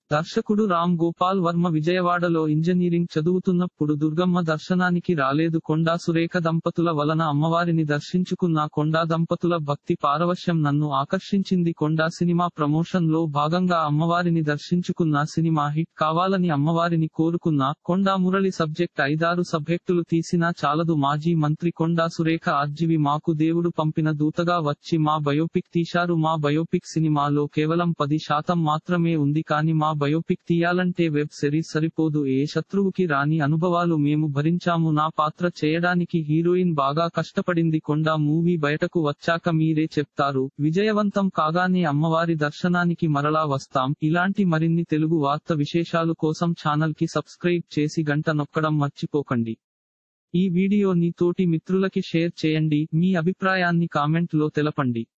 దర్శకుడు రామ్ గోపాల్ వర్మ విజయవాడలో ఇంజనీరింగ్ చదువుతున్నప్పుడు దుర్గమ్మ దర్శనానికి రాలేదు కొండా సురేఖ దంపతుల వలన అమ్మవారిని దర్శించుకున్న కొండా దంపతుల భక్తి పారవశ్యం నన్ను ఆకర్షించింది కొండా సినిమా ప్రమోషన్ లో భాగంగా అమ్మవారిని దర్శించుకున్న సినిమా హిట్ కావాలని అమ్మవారిని కోరుకున్న కొండా మురళి సబ్జెక్ట్ ఐదారు సబ్జెక్టులు తీసినా చాలదు మాజీ మంత్రి కొండా సురేఖ ఆర్జీవి మాకు దేవుడు పంపిన దూతగా వచ్చి మా బయోపిక్ తీశారు మా బయోపిక్ సినిమాలో కేవలం పది శాతం మాత్రమే ఉంది కానీ మా బయోపిక్ తీయాలంటే వెబ్ సిరీస్ సరిపోదు ఏ శత్రువుకి రాని అనుభవాలు మేము భరించాము నా పాత్ర చేయడానికి హీరోయిన్ బాగా కష్టపడింది కొండా మూవీ బయటకు వచ్చాక మీరే చెప్తారు విజయవంతం కాగానే అమ్మవారి దర్శనానికి మరలా వస్తాం ఇలాంటి మరిన్ని తెలుగు వార్త విశేషాలు కోసం ఛానల్ కి సబ్స్క్రైబ్ చేసి గంట నొక్కడం మర్చిపోకండి ఈ వీడియోని తోటి మిత్రులకి షేర్ చేయండి మీ అభిప్రాయాన్ని కామెంట్ లో తెలపండి